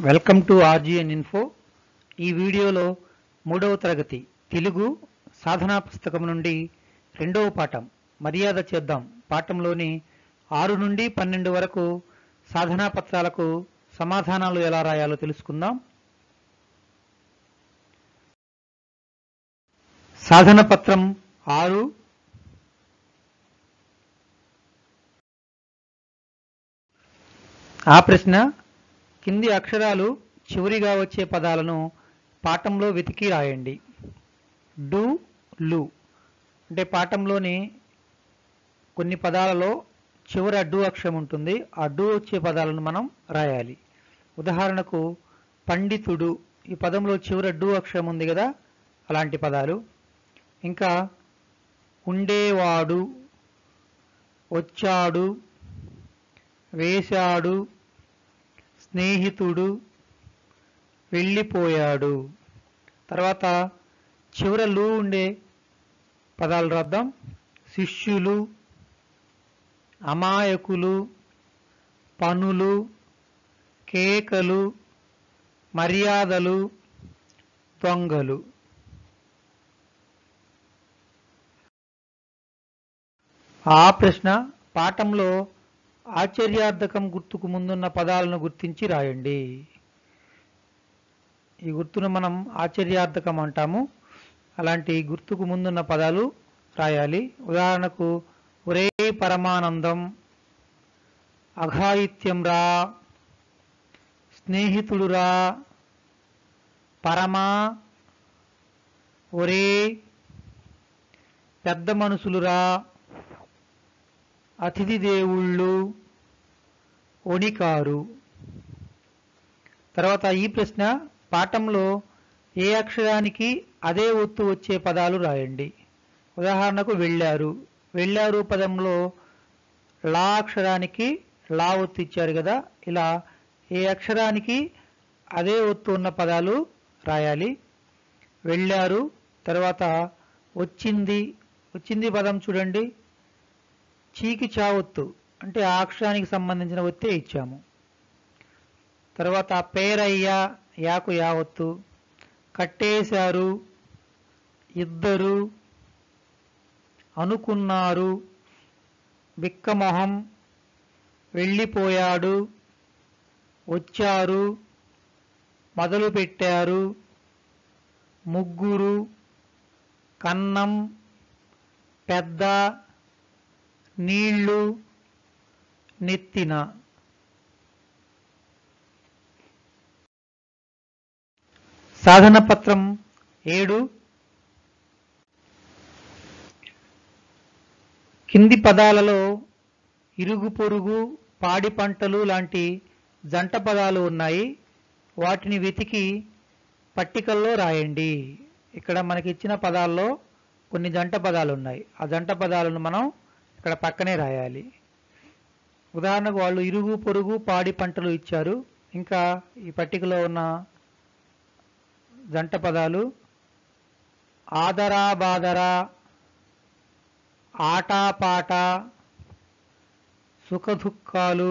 welcome to RGN info ఈ వీడియోలో మూడవ తరగతి తెలుగు సాధనా పుస్తకం నుండి రెండవ పాఠం మర్యాద చేద్దాం పాఠంలోని ఆరు నుండి పన్నెండు వరకు సాధనా పత్రాలకు సమాధానాలు ఎలా రాయాలో తెలుసుకుందాం సాధన పత్రం ఆరు ఆ ప్రశ్న కింది అక్షరాలు చివరిగా వచ్చే పదాలను పాఠంలో వెతికి రాయండి డు లు అంటే పాఠంలోని కొన్ని పదాలలో చివరి అడ్డు అక్షరం ఉంటుంది ఆ అడ్డు వచ్చే పదాలను మనం రాయాలి ఉదాహరణకు పండితుడు ఈ పదంలో చివరి అడ్డు అక్షరం ఉంది కదా అలాంటి పదాలు ఇంకా ఉండేవాడు వచ్చాడు వేశాడు స్నేహితుడు వెళ్ళిపోయాడు తర్వాత చివర లు ఉండే పదాలు రాద్దాం శిష్యులు అమాయకులు పనులు కేకలు మర్యాదలు దొంగలు ఆ ప్రశ్న పాఠంలో ఆశ్చర్యార్థకం గుర్తుకు ముందున్న పదాలను గుర్తించి రాయండి ఈ గుర్తును మనం ఆశ్చర్యార్థకం అంటాము అలాంటి గుర్తుకు ముందున్న పదాలు రాయాలి ఉదాహరణకు ఒరే పరమానందం అఘాయిత్యం రా స్నేహితుడురా పరమా ఒరే పెద్ద మనుషులురా అతిథి దేవుళ్ళు ఒణికారు తర్వాత ఈ ప్రశ్న పాఠంలో ఏ అక్షరానికి అదే ఒత్తు వచ్చే పదాలు రాయండి ఉదాహరణకు వెళ్ళారు వెళ్ళారు పదంలో లా అక్షరానికి లా ఒత్తు ఇచ్చారు కదా ఇలా ఏ అక్షరానికి అదే ఒత్తు ఉన్న పదాలు రాయాలి వెళ్ళారు తర్వాత వచ్చింది వచ్చింది పదం చూడండి చీకి చావొత్తు అంటే ఆ అక్షరానికి సంబంధించిన ఒత్తే ఇచ్చాము తర్వాత పేరయ్య యాకు యావత్తు కట్టేశారు ఇద్దరు అనుకున్నారు బిక్కమొహం వెళ్ళిపోయాడు వచ్చారు మొదలుపెట్టారు ముగ్గురు కన్నం పెద్ద నీళ్లు నెత్తిన సాధన పత్రం ఏడు కింది పదాలలో ఇరుగు పొరుగు పాడి పంటలు లాంటి జంట పదాలు ఉన్నాయి వాటిని వెతికి పట్టికల్లో రాయండి ఇక్కడ మనకి ఇచ్చిన పదాల్లో కొన్ని జంట పదాలు ఉన్నాయి ఆ జంట పదాలను మనం ఇక్కడ పక్కనే రాయాలి ఉదాహరణకు వాళ్ళు ఇరుగు పొరుగు పాడి పంటలు ఇచ్చారు ఇంకా ఈ పట్టికలో ఉన్న జంట పదాలు ఆదరా బాదరా ఆటాపాట సుఖదుఖాలు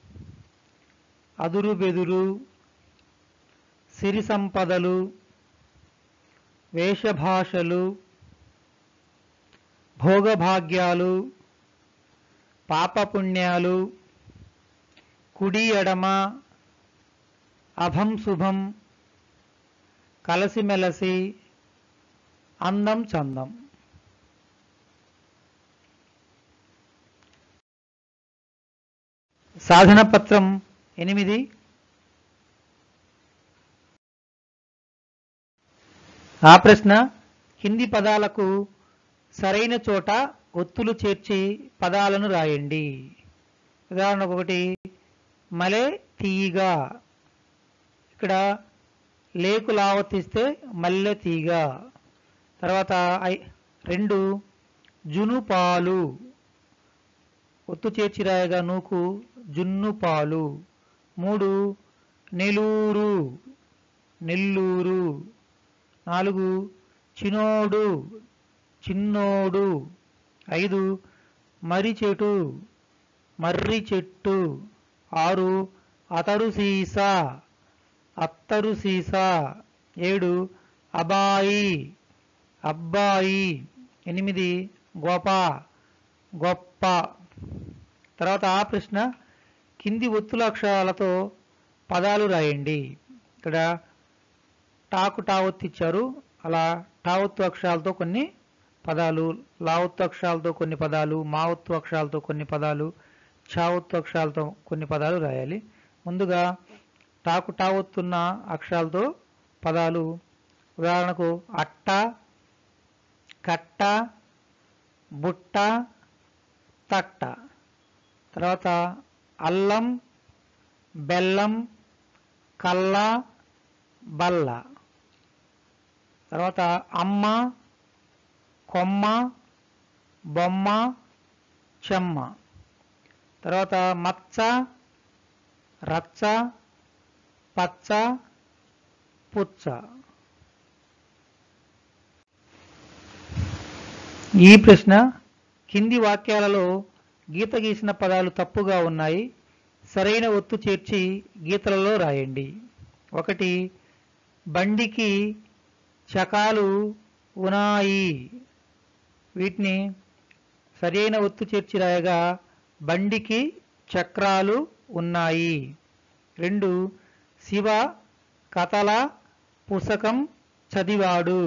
అదురు బెదురు సిరి సంపదలు వేషభాషలు భోగభాగ్యాలు పాపపుణ్యాలు కుడి ఎడమ అభం శుభం కలసిమెలసి అందం చందం సాధన పత్రం ఎనిమిది ఆ ప్రశ్న హిందీ పదాలకు సరైన చోట ఒత్తులు చేర్చి పదాలను రాయండి ఉదాహరణకు ఒకటి మలే తీయగా ఇక్కడ లేకు లావతిస్తే మల్లె తీగ తర్వాత ఐ- రెండు జును పాలు ఒత్తు చేర్చి రాయగా నూకు జున్ను పాలు మూడు నెలూరు నెల్లూరు నాలుగు చినోడు చిన్నోడు ఐదు మర్రి చెట్టు మర్రి చెట్టు ఆరు అతరు సీసా అత్తరు సీసా ఏడు అబాయి అబ్బాయి ఎనిమిది గోప గొప్ప తర్వాత ఆ ప్రశ్న కింది ఒత్తుల అక్షరాలతో పదాలు రాయండి ఇక్కడ టాకు టావొత్తు ఇచ్చారు అలా టావొత్తు అక్షరాలతో కొన్ని పదాలు లావొత్తు అక్షరాలతో కొన్ని పదాలు మావొత్తు అక్షరాలతో కొన్ని పదాలు చావొత్తు అక్షరాలతో కొన్ని పదాలు రాయాలి ముందుగా టాకు టావొత్తున్న అక్షరాలతో పదాలు ఉదాహరణకు అట్ట కట్ట బుట్ట తట్ట తర్వాత అల్లం బెల్లం కల్ల బల్ల తర్వాత అమ్మ కొమ్మ బొమ్మ చెమ్మ తర్వాత మచ్చ రచ్చ పచ్చ పుచ్చ ఈ ప్రశ్న కింది వాక్యాలలో గీత గీసిన పదాలు తప్పుగా ఉన్నాయి సరైన ఒత్తు చేర్చి గీతలలో రాయండి ఒకటి బండికి చకాలు ఉన్నాయి వీటిని సరైన ఒత్తు చేర్చి రాయగా బండికి చక్రాలు ఉన్నాయి రెండు శివ కథల పుస్తకం చదివాడు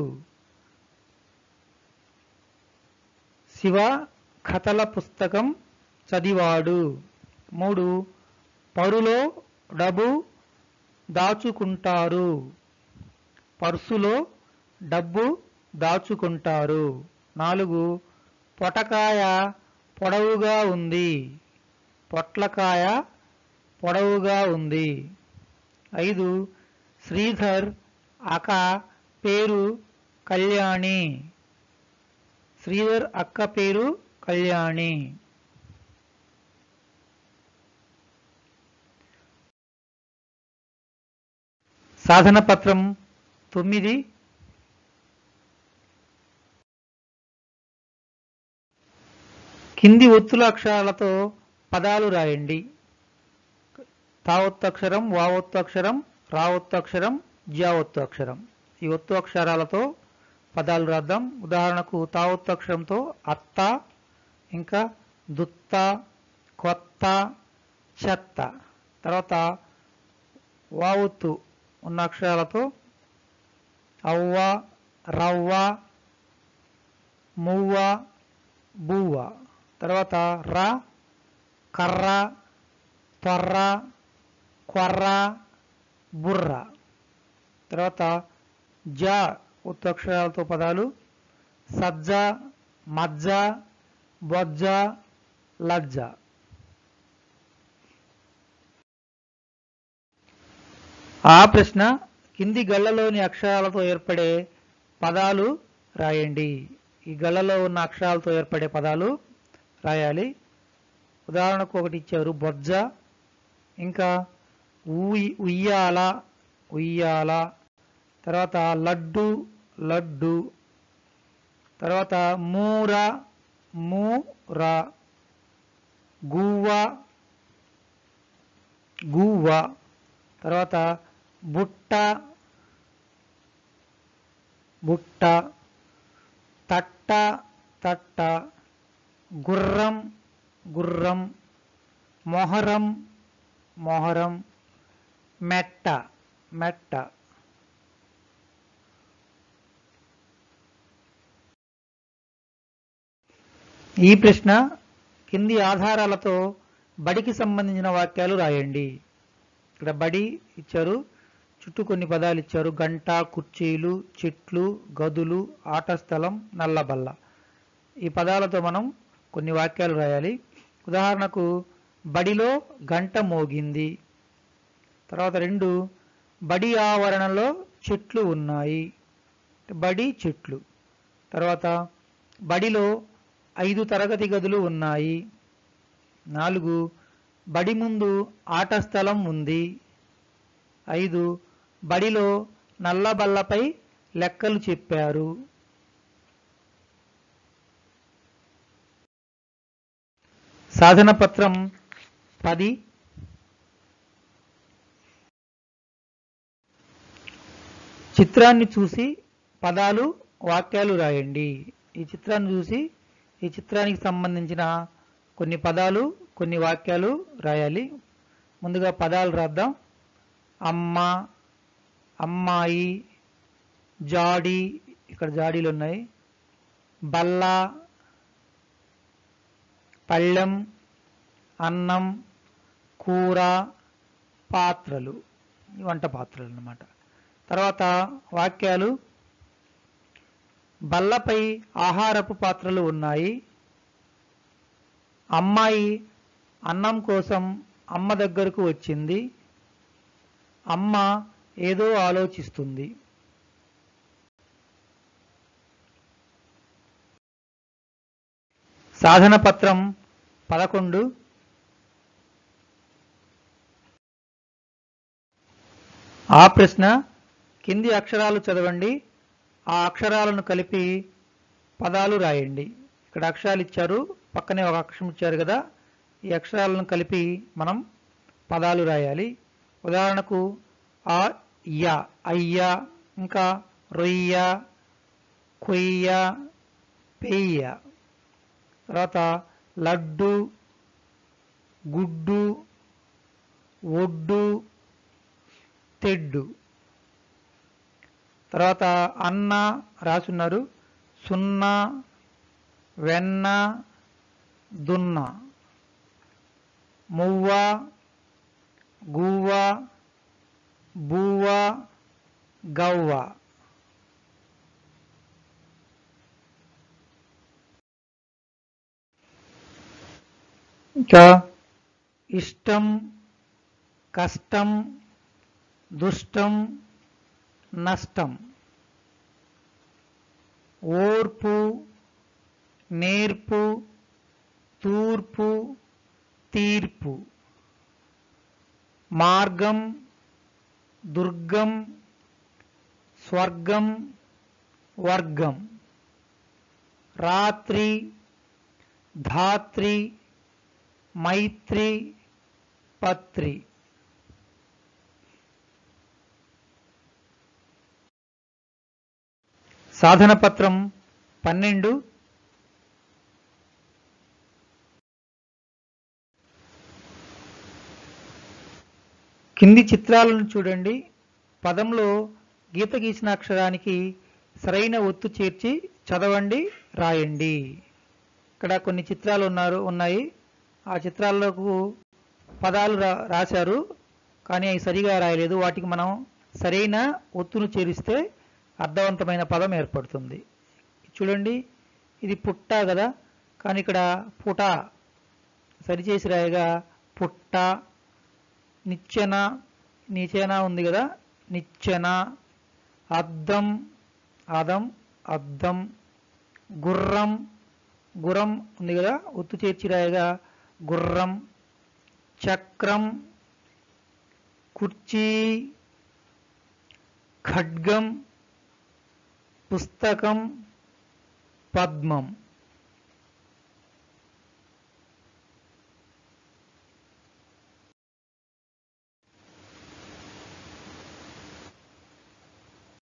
శివ కథల పుస్తకం చదివాడు మూడు పరులో డబ్బు దాచుకుంటారు పర్సులో డబ్బు దాచుకుంటారు నాలుగు పొటకాయ పొడవుగా ఉంది పొట్లకాయ పొడవుగా ఉంది ఐదు శ్రీధర్ అక పేరు కళ్యాణి శ్రీధర్ అక్క పేరు కళ్యాణి సాధన పత్రం తొమ్మిది కింది ఒత్తుల అక్షరాలతో పదాలు రాయండి తావొత్తు అక్షరం వావొత్తు అక్షరం రావొత్తు అక్షరం జ్యావొత్తు అక్షరం ఈ ఒత్తు అక్షరాలతో పదాలు రాద్దాం ఉదాహరణకు తావొత్తు అక్షరంతో అత్త ఇంకా దుత్త కొత్త చెత్త తర్వాత వావొత్తు ఉన్న అక్షరాలతో అవ్వ రవ్వ మువ్వ బువ్వ తర్వాత ర కర్ర తొర్ర కొర్ర బుర్ర తర్వాత జ ఉత్తక్షరాలతో పదాలు సజ్జ మజ్జ బొజ్జ లజ్జ ఆ ప్రశ్న కింది గళ్ళలోని అక్షరాలతో ఏర్పడే పదాలు రాయండి ఈ గళ్ళలో ఉన్న అక్షరాలతో ఏర్పడే పదాలు రాయాలి ఉదాహరణకు ఒకటి ఇచ్చారు బొజ్జ ఇంకా ఉయ్ ఉయ్యాల ఉయ్యాల తర్వాత లడ్డు లడ్డు తర్వాత మూర మూర గువ్వ గువ్వ తర్వాత బుట్ట బుట్ట తట్ట తట్ట గుర్రం గుర్రం మొహరం మొహరం మెట్ట మెట్ట ఈ ప్రశ్న కింది ఆధారాలతో బడికి సంబంధించిన వాక్యాలు రాయండి ఇక్కడ బడి ఇచ్చారు చుట్టూ కొన్ని పదాలు ఇచ్చారు గంట కుర్చీలు చెట్లు గదులు ఆట స్థలం నల్లబల్ల ఈ పదాలతో మనం కొన్ని వాక్యాలు రాయాలి ఉదాహరణకు బడిలో గంట మోగింది తర్వాత రెండు బడి ఆవరణలో చెట్లు ఉన్నాయి బడి చెట్లు తర్వాత బడిలో ఐదు తరగతి గదులు ఉన్నాయి నాలుగు బడి ముందు ఆట స్థలం ఉంది ఐదు బడిలో నల్లబల్లపై లెక్కలు చెప్పారు సాధన పత్రం పది చిత్రాన్ని చూసి పదాలు వాక్యాలు రాయండి ఈ చిత్రాన్ని చూసి ఈ చిత్రానికి సంబంధించిన కొన్ని పదాలు కొన్ని వాక్యాలు రాయాలి ముందుగా పదాలు రాద్దాం అమ్మ అమ్మాయి జాడి ఇక్కడ జాడీలు ఉన్నాయి బల్ల పళ్ళెం అన్నం కూర పాత్రలు ఈ వంట పాత్రలు అన్నమాట తర్వాత వాక్యాలు బల్లపై ఆహారపు పాత్రలు ఉన్నాయి అమ్మాయి అన్నం కోసం అమ్మ దగ్గరకు వచ్చింది అమ్మ ఏదో ఆలోచిస్తుంది సాధన పత్రం పదకొండు ఆ ప్రశ్న కింది అక్షరాలు చదవండి ఆ అక్షరాలను కలిపి పదాలు రాయండి ఇక్కడ అక్షరాలు ఇచ్చారు పక్కనే ఒక అక్షరం ఇచ్చారు కదా ఈ అక్షరాలను కలిపి మనం పదాలు రాయాలి ఉదాహరణకు ఆ యా అయ్య ఇంకా రొయ్య కొయ్య పెయ్య తర్వాత లడ్డు గుడ్డు ఒడ్డు తెడ్డు తర్వాత అన్న రాసున్నారు సున్నా వెన్న దున్న మువ్వ గువ్వ బువ్వ గవ్వ ఇంకా ఇష్టం కష్టం దుష్టం నష్టం ఓర్పు నేర్పు తూర్పు తీర్పు మార్గం దుర్గం స్వర్గం వర్గం రాత్రి ధాత్రి మైత్రి పత్రి సాధన పత్రం పన్నెండు కింది చిత్రాలను చూడండి పదంలో గీత గీసిన అక్షరానికి సరైన ఒత్తు చేర్చి చదవండి రాయండి ఇక్కడ కొన్ని చిత్రాలు ఉన్నారు ఉన్నాయి ఆ చిత్రాలకు పదాలు రా రాశారు కానీ అవి సరిగా రాయలేదు వాటికి మనం సరైన ఒత్తును చేరిస్తే అర్థవంతమైన పదం ఏర్పడుతుంది చూడండి ఇది పుట్ట కదా కానీ ఇక్కడ పుట సరిచేసి రాయగా పుట్ట నిచ్చెన నీచెన ఉంది కదా నిచ్చెన అద్దం అదం అద్దం గుర్రం గుర్రం ఉంది కదా ఒత్తు చేర్చి రాయగా గుర్రం చక్రం కుర్చీ ఖడ్గం పుస్తకం పద్మం